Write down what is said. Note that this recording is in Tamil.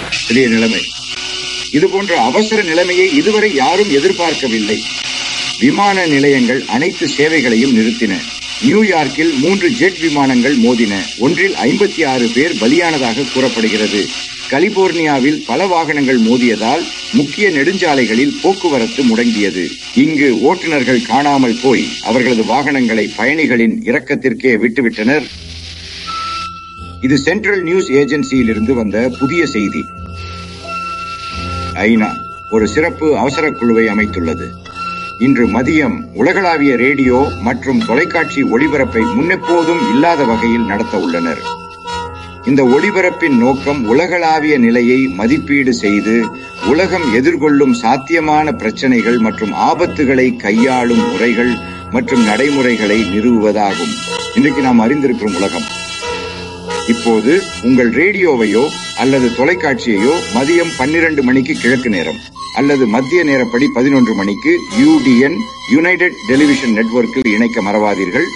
பெரிய நிலைமை இது போன்ற அவசர நிலைமையை இதுவரை யாரும் எதிர்பார்க்கவில்லை விமான நிலையங்கள் அனைத்து சேவைகளையும் நிறுத்தின நியூயார்க்கில் மூன்று ஜெட் விமானங்கள் மோதின ஒன்றில் ஐம்பத்தி ஆறு பேர் பலியானதாக கூறப்படுகிறது கலிபோர்னியாவில் பல வாகனங்கள் மோதியதால் முக்கிய நெடுஞ்சாலைகளில் போக்குவரத்து முடங்கியது இங்கு ஓட்டுநர்கள் காணாமல் போய் அவர்களது வாகனங்களை பயணிகளின் இரக்கத்திற்கே விட்டுவிட்டனர் இது சென்ட்ரல் நியூஸ் ஏஜென்சியில் இருந்து வந்த புதிய செய்தி ஐநா ஒரு சிறப்பு அவசர குழுவை அமைத்துள்ளது இன்று மதியம் உலகளாவிய ரேடியோ மற்றும் தொலைக்காட்சி ஒளிபரப்பை முன்னெப்போதும் இல்லாத வகையில் நடத்த உள்ளனர் இந்த ஒளிபரப்பின் நோக்கம் உலகளாவிய நிலையை மதிப்பீடு செய்து உலகம் எதிர்கொள்ளும் சாத்தியமான பிரச்சனைகள் மற்றும் ஆபத்துகளை கையாளும் முறைகள் மற்றும் நடைமுறைகளை நிறுவுவதாகும் இன்றைக்கு நாம் அறிந்திருக்கிறோம் உலகம் இப்போது உங்கள் ரேடியோவையோ அல்லது தொலைக்காட்சியையோ மதியம் பன்னிரண்டு மணிக்கு கிழக்கு நேரம் அல்லது மத்திய நேரப்படி பதினொன்று மணிக்கு யூடிஎன் யுனைடெட் டெலிவிஷன் நெட்வொர்க்கில் இணைக்க மறவாதீர்கள்